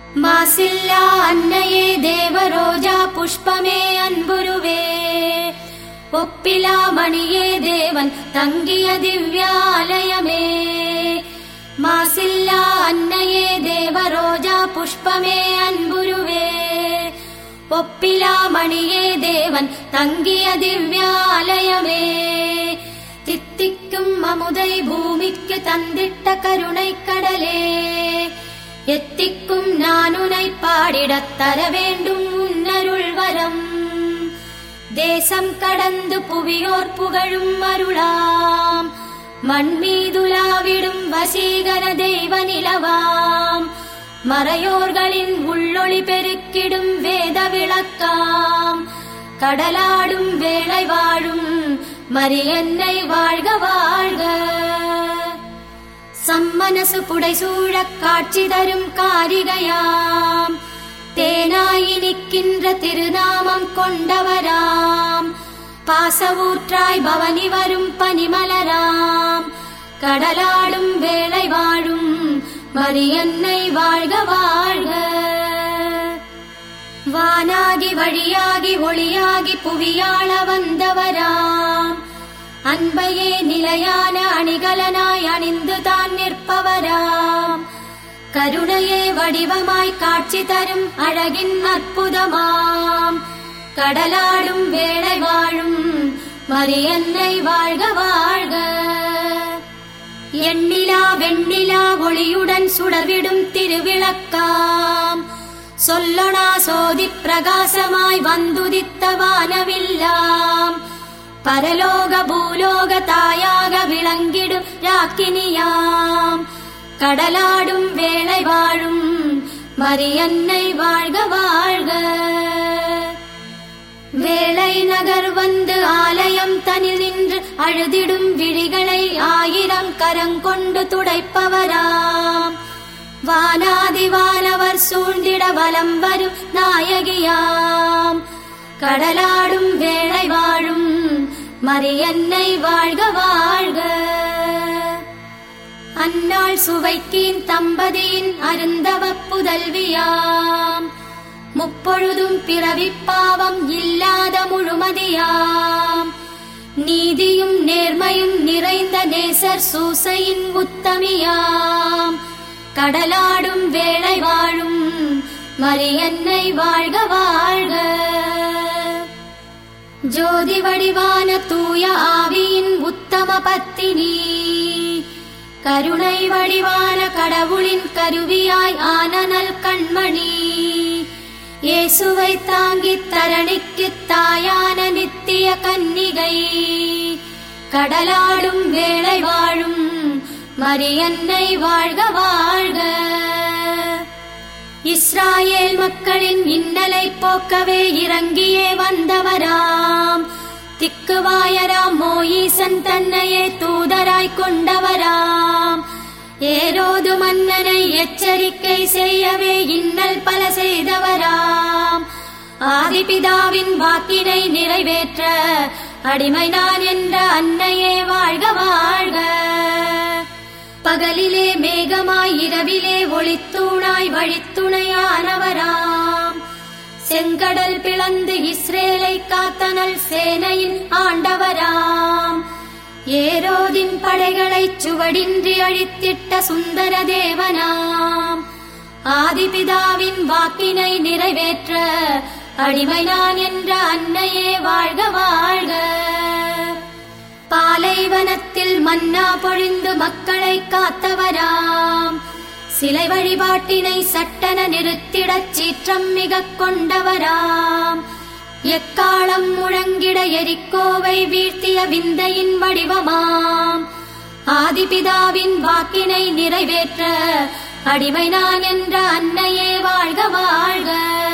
மாசில்லா அன்னையே தேவரோஜா புஷ்பமே அன்புருவே ஒப்பிலா மணியே தேவன் தங்கிய திவ்யாலயமே மாசில்லா அன்னையே தேவரோஜா புஷ்பமே அன்புருவே ஒப்பிலா மணியே தேவன் தங்கிய திவ்யாலயமே தித்திக்கும் அமுதை பூமிக்கு தந்திட்ட கருணை கடலே எத்திக்கும் நானுனை பாடிடத் தர வேண்டும் உன்னருள் வரம் தேசம் கடந்து புவியோர் புகழும் அருளாம் மண் மீதுலாவிடும் வசீகர தெய்வ நிலவாம் மறையோர்களின் உள்ளொளி பெருக்கிடும் வேத விளக்காம் கடலாடும் வேளை வாழும் மரியன்னை வாழ்க வாழ்க சம்மனசு புடைசூழக் காட்சி தரும் காரிகையாம் தேனாயி நிற்கின்ற திருநாமம் கொண்டவராம் பாசவூற்றாய் பவனி வரும் பனிமலராம் கடலாடும் வேளை வாழும் மரியன்னை வாழ்க வாழ்க வானாகி வழியாகி ஒளியாகி புவியாள வந்தவராம் அன்பையே நிலையான அணிகலனாய் அணிந்து தான் நிற்பவராம் கருணையே வடிவமாய் காட்சி தரும் அழகின் அற்புதமாம் கடலாடும் வேளை வாழும் மரியன்னை வாழ்க வாழ்க எண்ணிலா வெண்ணிலா ஒளியுடன் சுடர்விடும் திருவிளக்காம் சொல்லொணா சோதி பிரகாசமாய் வந்துதித்த வானவில்லாம் பரலோக பூலோக தாயாக விளங்கிடும் ராக்கினியாம் கடலாடும் வேளை வாழும் மரியன்னை வாழ்க வாழ்க வேளை நகர் வந்து ஆலயம் தனில் நின்று அழுதிடும் விழிகளை ஆயிரம் கரங்கொண்டு துடைப்பவராம் வானாதி வானவர் சூழ்ந்திட வலம் வரும் நாயகியாம் கடலாடும் வேளை வாழும் மரியன்னை வாழ்க வாழ்க அன்னாள் சுவைக்கீன் தம்பதியின் அருந்தவ புதல்வியாம் முப்பொழுதும் பிறவிப் பாவம் இல்லாத முழுமதியாம் நீதியும் நேர்மையும் நிறைந்த நேசர் சூசையின் உத்தமியாம் கடலாடும் வேளை வாழும் மரியன்னை வாழ்க வாழ்க ஜோதி வடிவான தூய ஆவியின் உத்தம பத்தினி கருணை வடிவான கடவுளின் கருவியாய் ஆனனல் கண்மணி இயேசுவை தாங்கித் தரணிக்குத் தாயான நித்திய கன்னிகை கடலாடும் வேளை வாழும் மரியன்னை வாழ்க வாழ்க இஸ்ராயேல் மக்களின் இன்னலை போக்கவே இறங்கியே வந்தவராம் திக்குவாயராம் மோயீசன் தன்னையே தூதராய் கொண்டவராம் ஏரோது மன்னனை எச்சரிக்கை செய்யவே இன்னல் பல செய்தவராம் ஆதிபிதாவின் வாக்கினை நிறைவேற்ற அடிமை நான் என்ற அன்னையே வாழ்க வாழ்க பகலிலே மேகமாய் இரவிலே ஒளித்தூணாய் வழித்துணையானவராம் செங்கடல் பிளந்து இஸ்ரேலை காத்தனல் சேனையின் ஆண்டவராம் ஏரோதின் படைகளைச் சுவடின்றி அழித்திட்ட சுந்தர தேவனாம் ஆதிபிதாவின் வாக்கினை நிறைவேற்ற அடிமை நான் என்ற அன்னையே வாழ்க வாழ்க பாலைவனத்தில் மன்னா பொழிந்து மக்களை காத்தவராம் சிலை வழிபாட்டினை சட்டன நிறுத்திடச் சீற்றம் மிகக் கொண்டவராம் எக்காலம் முழங்கிட எரிக்கோவை வீழ்த்திய விந்தையின் வடிவமாம் ஆதிபிதாவின் வாக்கினை நிறைவேற்ற அடிமை நான் என்ற அன்னையே வாழ்க வாழ்க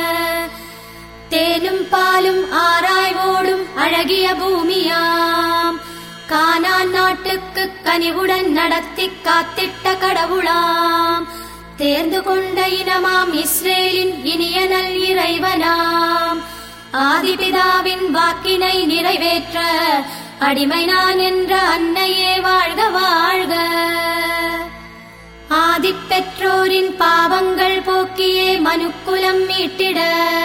தேனும் பாலும் ஆராய்வோடும் அழகிய பூமியாம் கானான் நாட்டுக்கு கனிவுடன் நடத்தி காத்திட்ட கடவுளாம் தேர்ந்து கொண்ட இனமாம் இஸ்ரேலின் இனிய நல் இறைவனாம் ஆதிபிதாவின் வாக்கினை நிறைவேற்ற அடிமை நான் என்ற அன்னையே வாழ்க வாழ்க ஆதிப்பெற்றோரின் பாவங்கள் போக்கியே மனுக்குலம் மீட்டிட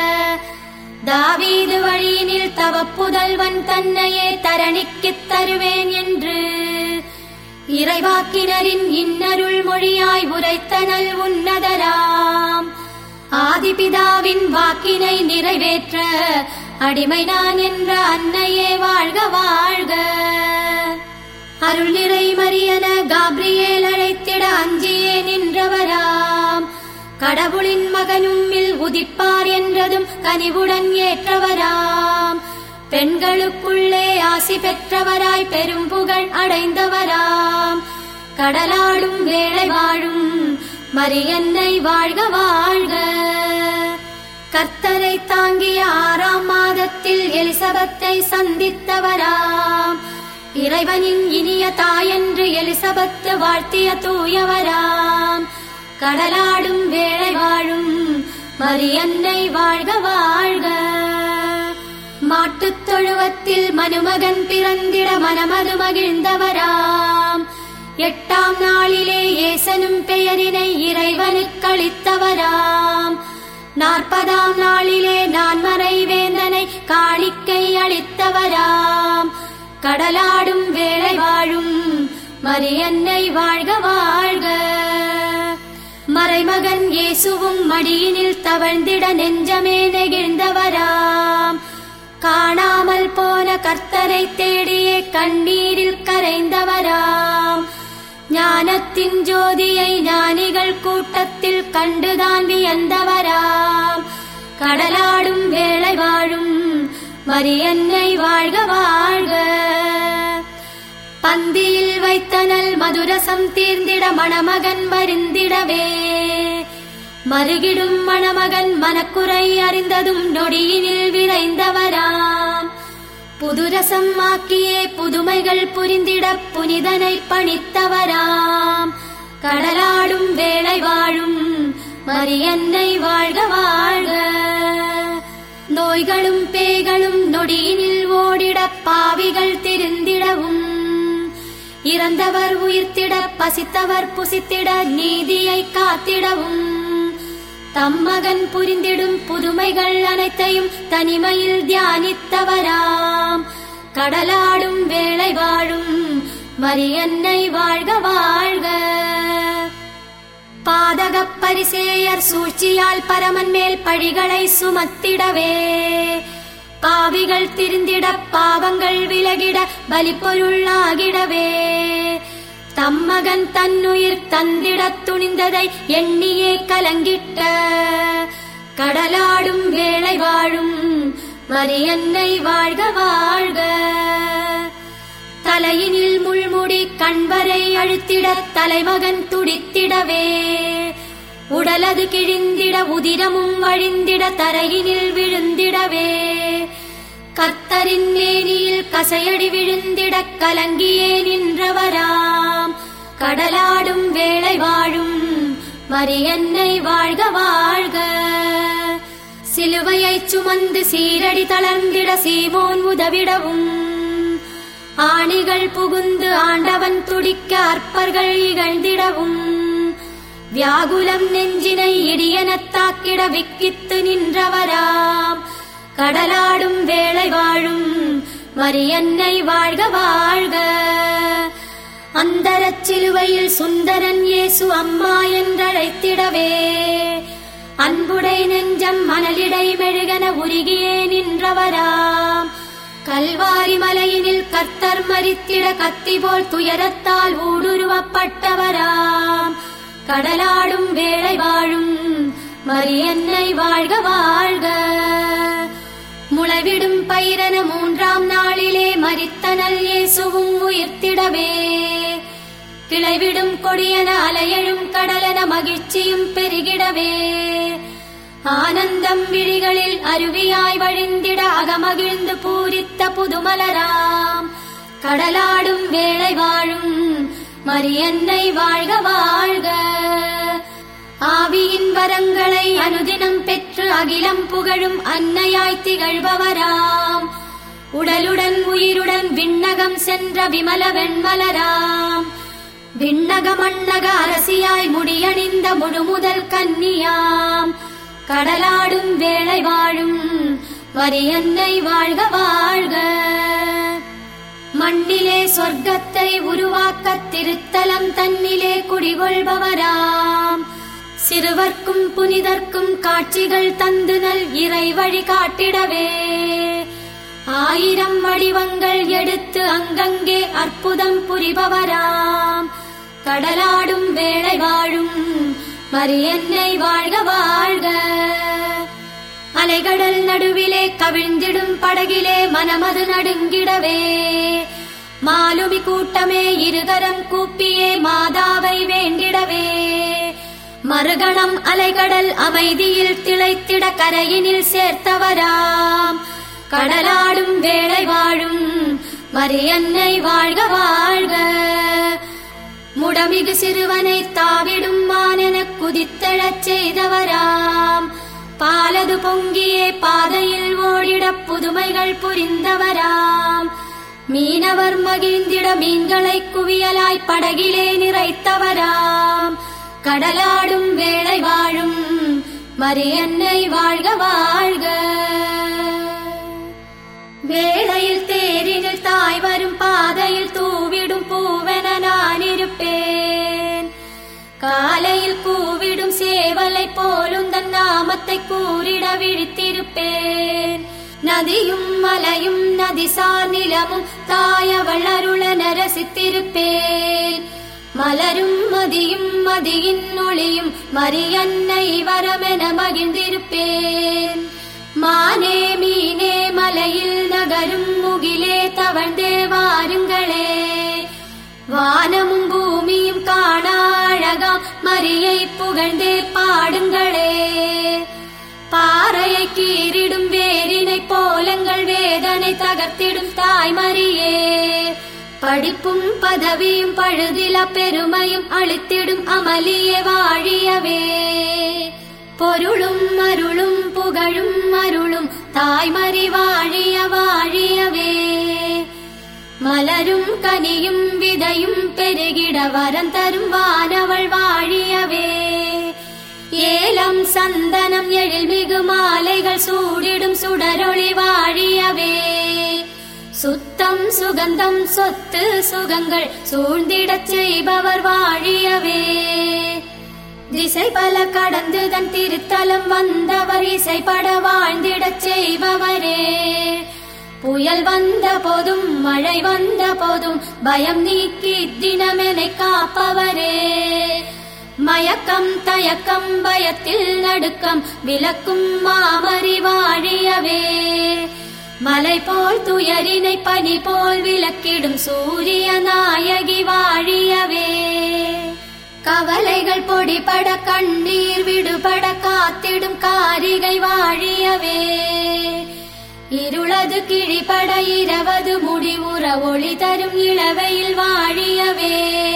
தாவீது வழியினில் தவப்புதல்வன் தன்னையே தரணிக்குத் தருவேன் என்று இறைவாக்கினரின் இன்னருள் மொழியாய் உரைத்தனல் உன்னதராம் ஆதிபிதாவின் வாக்கினை நிறைவேற்ற அடிமை நான் என்ற அன்னையே வாழ்க வாழ்க அருள் நிறை மரியன காப்ரியேல் அழைத்திட அஞ்சியே நின்றவராம் கடவுளின் மகனும்மில் உதிப்பார் என்றதும் கனிவுடன் ஏற்றவராம் பெண்களுக்குள்ளே ஆசி பெற்றவராய் பெரும் புகழ் அடைந்தவராம் கடலாடும் வேளை வாழும் மரியன்னை வாழ்க வாழ்க கர்த்தரை தாங்கிய ஆறாம் மாதத்தில் எலிசபத்தை சந்தித்தவராம் இறைவனின் இனிய தாயென்று எலிசபத்து வாழ்த்திய தூயவராம் கடலாடும் வேளை வாழும் மரியன்னை வாழ்க வாழ்க மாட்டுத் தொழுவத்தில் மனுமகன் பிறந்திட மனமது மகிழ்ந்தவராம் எட்டாம் நாளிலே ஏசனும் பெயரினை இறைவனுக்களித்தவராம் நாற்பதாம் நாளிலே நான்மறை வேந்தனை காணிக்கை அளித்தவராம் கடலாடும் வேளை வாழும் மரியன்னை வாழ்க வாழ்க மறைமகன் இயேசுவும் மடியினில் தவழ்ந்திட நெஞ்சமே நெகிழ்ந்தவராம் காணாமல் போன கர்த்தரை தேடியே கண்ணீரில் கரைந்தவராம் ஞானத்தின் ஜோதியை ஞானிகள் கூட்டத்தில் கண்டுதான் வியந்தவராம் கடலாடும் வேளை வாழும் மரியன்னை வாழ்க வாழ்க பந்தியில் வைத்தனல் மதுரசம் தீர்ந்திட மணமகன் வருந்திடவே மருகிடும் மணமகன் மனக்குறை அறிந்ததும் நொடியினில் விரைந்தவராம் புதுரசம் ஆக்கியே புதுமைகள் புரிந்திட புனிதனை பணித்தவராம் கடலாடும் வேளை வாழும் மரியன்னை வாழ்க வாழ்க நோய்களும் பேய்களும் நொடியினில் ஓடிட பாவிகள் திருந்திடவும் இறந்தவர் உயிர்த்திட பசித்தவர் புசித்திட நீதியை காத்திடவும் தம்மகன் புரிந்திடும் புதுமைகள் அனைத்தையும் தனிமையில் தியானித்தவராம் கடலாடும் வேளை வாழும் மரியன்னை வாழ்க வாழ்க பாதகப் பரிசேயர் சூழ்ச்சியால் பரமன் மேல் பழிகளை சுமத்திடவே பாவிகள் திருந்திட பாவங்கள் விலகிட பலிப்பொருளாகிடவே தம்மகன் தன்னுயிர் தந்திடத் துணிந்ததை எண்ணியே கலங்கிட்ட கடலாடும் வேளை வாழும் மரியன்னை வாழ்க வாழ்க தலையினில் முள்முடி கண்வரை அழுத்திட தலைமகன் துடித்திடவே உடலது கிழிந்திட உதிரமும் வழிந்திட தரையினில் விழுந்திடவே கர்த்தரின் மேனியில் கசையடி விழுந்திட கலங்கியே நின்றவராம் கடலாடும் வேளை வாழும் மரியன்னை வாழ்க வாழ்க சிலுவையைச் சுமந்து சீரடி தளர்ந்திட சீமோன் உதவிடவும் ஆணிகள் புகுந்து ஆண்டவன் துடிக்க அற்பர்கள் இகழ்ந்திடவும் வியாகுலம் நெஞ்சினை இடியனத் தாக்கிட விக்கித்து நின்றவராம் கடலாடும் வேளை வாழும் மரியன்னை வாழ்க வாழ்க அந்தரச் சிலுவையில் சுந்தரன் இயேசு அம்மா என்றழைத்திடவே அன்புடை நெஞ்சம் மணலிடை மெழுகன உருகியே நின்றவராம் கல்வாரி மலையினில் கர்த்தர் மரித்திட கத்தி போல் துயரத்தால் ஊடுருவப்பட்டவராம் கடலாடும் வேளை வாழும் மரியன்னை வாழ்க வாழ்க முளைவிடும் பயிரன மூன்றாம் நாளிலே மரித்தனல் இயேசுவும் உயிர்த்திடவே கிளைவிடும் கொடியன அலையழும் கடலென மகிழ்ச்சியும் பெருகிடவே ஆனந்தம் விழிகளில் அருவியாய் வழிந்திட அகமகிழ்ந்து பூரித்த புதுமலராம் கடலாடும் வேளை வாழும் மரியன்னை வாழ்க வாழ்க ஆவியின் வரங்களை அனுதினம் பெற்று அகிலம் புகழும் அன்னையாய் திகழ்பவராம் உடலுடன் உயிருடன் விண்ணகம் சென்ற விமல வெண்மலராம் விண்ணக மண்ணக அரசியாய் முடியணிந்த முழுமுதல் கன்னியாம் கடலாடும் வேளை வாழும் வரியன்னை வாழ்க வாழ்க மண்ணிலே சொர்க்கத்தை உருவாக்கத் திருத்தலம் தன்னிலே குடிகொள்பவராம் சிறுவர்க்கும் புனிதர்க்கும் காட்சிகள் தந்து நல் இறை வழி காட்டிடவே ஆயிரம் வடிவங்கள் எடுத்து அங்கங்கே அற்புதம் புரிபவராம் கடலாடும் வேளை வாழும் மரியன்னை வாழ்க வாழ்க அலைகடல் நடுவிலே கவிழ்ந்திடும் படகிலே மனமது நடுங்கிடவே மாலுமி கூட்டமே இருகரம் கூப்பியே மாதாவை வேண்டிடவே மறுகணம் அலைகடல் அமைதியில் திளைத்திட கரையினில் சேர்த்தவராம் கடலாடும் வேளை வாழும் மரியன்னை வாழ்க வாழ்க முடமிகு சிறுவனை தாவிடும் மானெனக் குதித்தெழச் செய்தவராம் பாலது பொங்கியே பாதையில் ஓடிடப் புதுமைகள் புரிந்தவராம் மீனவர் மகிழ்ந்திட மீன்களை குவியலாய் படகிலே நிறைத்தவராம் கடலாடும் வேளை வாழும் மரியன்னை வாழ்க வாழ்க வேளையில் தேரினில் தாய் வரும் பாதையில் தூவிடும் பூவென நான் இருப்பேன் காலையில் கூவிடும் சேவலை போலும் தன் நாமத்தை கூறிட விழித்திருப்பேன் நதியும் மலையும் நதிசார் நிலமும் தாயவள் அருள நரசித்திருப்பேன் மலரும் மதியும் மதியின் ஒளியும் மரியன்னை வரமென மகிழ்ந்திருப்பேன் மானே மீனே மலையில் நகரும் முகிலே தவழ்ந்தே வாருங்களே வானமும் பூமியும் காண அழகாம் மரியை புகழ்ந்தே பாடுங்களே பாறையை கீறிடும் வேரினை போலங்கள் வேதனை தகர்த்திடும் தாய்மரியே படிப்பும் பதவியும் பழுதில பெருமையும் அளித்திடும் அமளியே வாழியவே பொருளும் அருளும் புகழும் அருளும் தாய்மறி வாழிய வாழியவே மலரும் கனியும் விதையும் பெருகிட வரம் தரும் வானவள் வாழியவே ஏலம் சந்தனம் எழில்மிகு மாலைகள் சூடிடும் சுடரொளி வாழியவே சுத்தம் சுகந்தம் சொத்து சுகங்கள் சூழ்ந்திடச் செய்பவர் வாழியவே திசை பல கடந்து தன் திருத்தலம் வந்தவர் இசைப்பட வாழ்ந்திடச் செய்பவரே புயல் வந்த போதும் மழை வந்த போதும் பயம் நீக்கி தினமெனை காப்பவரே மயக்கம் தயக்கம் பயத்தில் நடுக்கம் விளக்கும் மாமறி வாழியவே மலை போல் துயரினை பனி போல் விளக்கிடும் சூரிய நாயகி வாழியவே கவலைகள் பொடிபட கண்ணீர் விடுபட காத்திடும் காரிகை வாழியவே இருளது கிழிபட இரவது முடிவுற ஒளி தரும் இளவையில் வாழியவே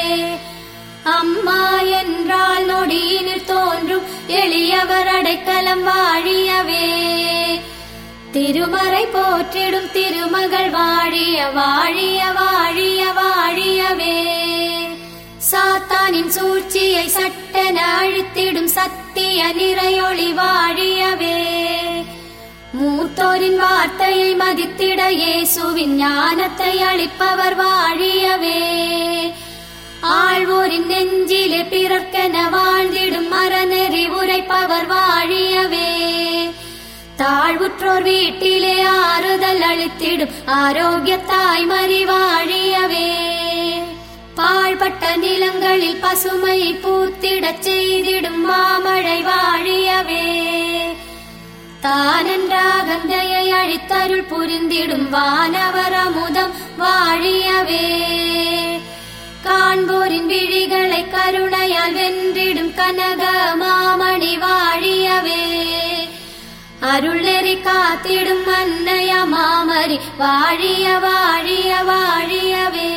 அம்மா என்றால் நொடியினில் தோன்றும் எளியவர் அடைக்கலம் வாழியவே திருமறை போற்றிடும் திருமகள் வாழிய வாழிய வாழிய வாழியவே சாத்தானின் சூழ்ச்சியை சட்டென அழித்திடும் சத்திய நிறையொளி வாழியவே மூத்தோரின் வார்த்தையை மதித்திட இயேசுவின் ஞானத்தை அளிப்பவர் வாழியவே ஆழ்வோரின் நெஞ்சிலே பிறர்க்கென வாழ்ந்திடும் மரநெறி உரைப்பவர் வாழியவே தாழ்வுற்றோர் வீட்டிலே ஆறுதல் அளித்திடும் ஆரோக்கிய தாய்மறி வாழியவே பாழ்பட்ட நிலங்களில் பசுமை பூத்திடச் செய்திடும் மாமழை வாழியவே தானென்றாகந்தையை அழித்தருள் புரிந்திடும் வானவர் அமுதம் வாழியவே காண்போரின் விழிகளை கருணையால் வென்றிடும் கனக மாமணி வாழியவே அருள் நெறி காத்திடும் அன்னைய மாமரி வாழிய வாழிய வாழியவே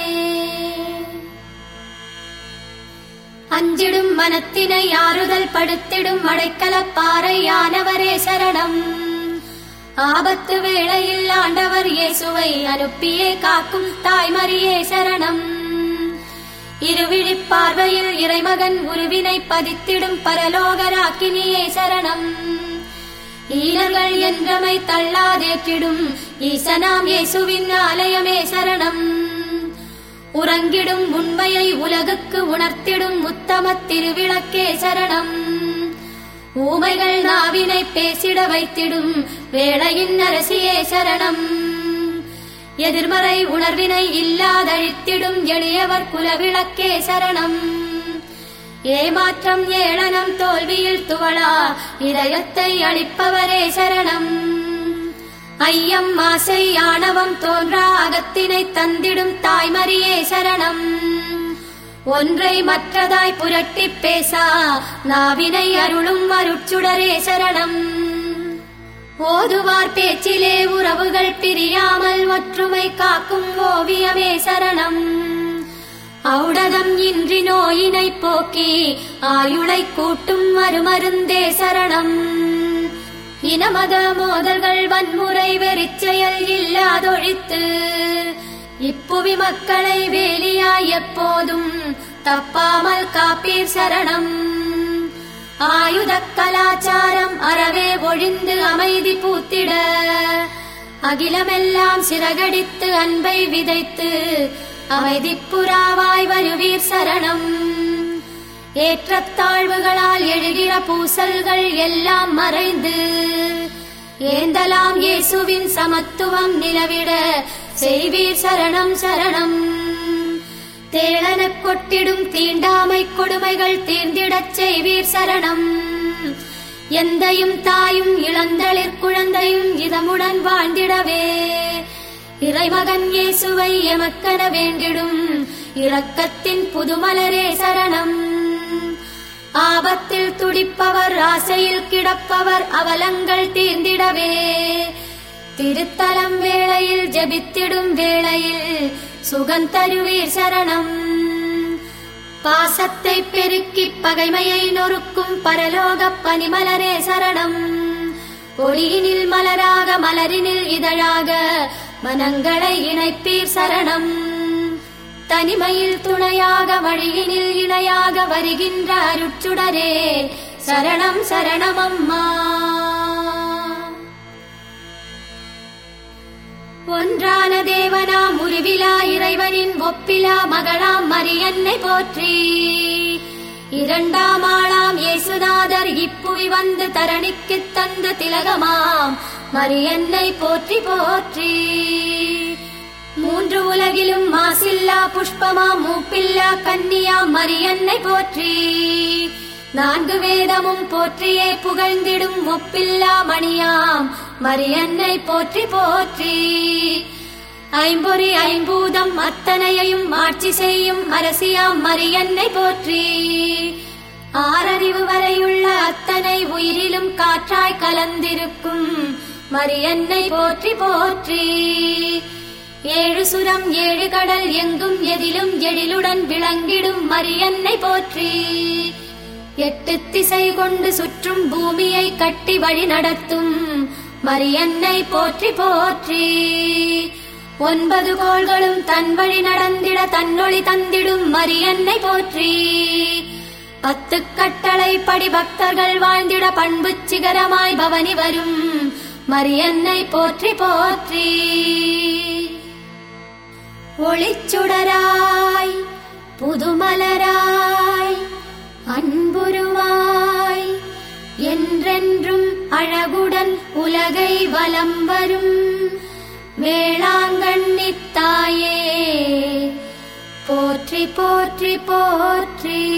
அஞ்சிடும் மனத்தினை ஆறுதல் படுத்திடும் அடைக்கலப் பாறையானவரே சரணம் ஆபத்து வேளையில் ஆண்டவர் இயேசுவை அனுப்பியே காக்கும் தாய்மரியே சரணம் இருவிழிப் பார்வையில் இறைமகன் உருவினை பதித்திடும் பரலோகராக்கினியே சரணம் ஈனர்கள் என்றமை தள்ளாதேற்றிடும் ஈசனாம் இயேசுவின் ஆலயமே சரணம் உறங்கிடும் உண்மையை உலகுக்கு உணர்த்திடும் உத்தம திருவிளக்கே சரணம் ஊமைகள் நாவினை பேசிட வைத்திடும் வேளையின் அரசியே சரணம் எதிர்மறை உணர்வினை இல்லாதழித்திடும் எளியவர் குலவிளக்கே சரணம் ஏமாற்றம் ஏளனம் தோல்வியில் துவளா இதயத்தை அளிப்பவரே சரணம் ஐயம் ஆசை ஆணவம் தோன்றா அகத்தினை தந்திடும் தாய்மரியே சரணம் ஒன்றை மற்றதாய் புரட்டிப் பேசா நாவினை அருளும் அருட்சுடரே சரணம் ஓதுவார் பேச்சிலே உறவுகள் பிரியாமல் ஒற்றுமை காக்கும் ஓவியமே சரணம் ஔடதம் இன்றி நோயினை போக்கி ஆயுளை கூட்டும் மறுமருந்தே சரணம் இனமத மோதல்கள் வன்முறை வெறிச்செயல் இல்லாதொழித்து இப்புவி மக்களை வேலியாய் எப்போதும் தப்பாமல் காப்பீர் சரணம் ஆயுத கலாச்சாரம் அறவே ஒழிந்து அமைதி பூத்திட அகிலமெல்லாம் சிறகடித்து அன்பை விதைத்து அமைதிப்புறாவாய் வருவீர் சரணம் ஏற்றத்தாழ்வுகளால் எழுகிற பூசல்கள் எல்லாம் மறைந்து ஏந்தலாம் இயேசுவின் சமத்துவம் நிலவிட செய்வீர் சரணம் சரணம் தேளனக் கொட்டிடும் தீண்டாமை கொடுமைகள் தீர்ந்திடச் செய்வீர் சரணம் எந்தையும் தாயும் இளந்தளிர் குழந்தையும் இதமுடன் வாழ்ந்திடவே இறைமகன் இயேசுவை எமக்கென வேண்டிடும் இரக்கத்தின் புதுமலரே சரணம் ஆபத்தில் துடிப்பவர் ஆசையில் கிடப்பவர் அவலங்கள் தீர்ந்திடவே திருத்தலம் வேளையில் ஜெபித்திடும் வேளையில் சுகந்தருவீர் சரணம் பாசத்தை பெருக்கி பகைமையை நொறுக்கும் பரலோக பனிமலரே சரணம் ஒளியினில் மலராக மலரினில் இதழாக மனங்களை இணைப்பீர் சரணம் தனிமையில் துணையாக வழியினில் இணையாக வருகின்ற அருட்சுடரே சரணம் சரணம் அம்மா ஒன்றான தேவனாம் உருவிலா இறைவனின் ஒப்பிலா மகளாம் மரியன்னை போற்றி இரண்டாம் ஆளாம் இயேசுநாதர் இப்புவி வந்து தரணிக்குத் தந்த திலகமாம் மரியன்னை போற்றி போற்றி மூன்று உலகிலும் மாசில்லா புஷ்பமா மூப்பில்லா கன்னியா மரியன்னை போற்றி நான்கு வேதமும் போற்றியே புகழ்ந்திடும் ஒப்பில்லா மணியாம் மரியன்னை போற்றி போற்றி ஐம்பொறி ஐம்பூதம் அத்தனையையும் ஆட்சி செய்யும் அரசியாம் மரியன்னை போற்றி ஆறறிவு வரையுள்ள அத்தனை உயிரிலும் காற்றாய் கலந்திருக்கும் மரியன்னை போற்றி போற்றி ஏழு சுரம் ஏழு கடல் எங்கும் எதிலும் எழிலுடன் விளங்கிடும் மரியன்னை போற்றி எட்டு திசை கொண்டு சுற்றும் பூமியை கட்டி வழி நடத்தும் மரியன்னை போற்றி போற்றி ஒன்பது கோள்களும் தன் வழி நடந்திட தன்னொளி தந்திடும் மரியன்னை போற்றி பத்து கட்டளை படி பக்தர்கள் வாழ்ந்திட பண்பு சிகரமாய் பவனி வரும் மரியன்னை போற்றி போற்றி ஒளிச்சுடராய் புதுமலராய் அன்புருவாய் என்றென்றும் அழகுடன் உலகை வலம் வரும் வேளாங்கண்ணித் தாயே போற்றி போற்றி போற்றி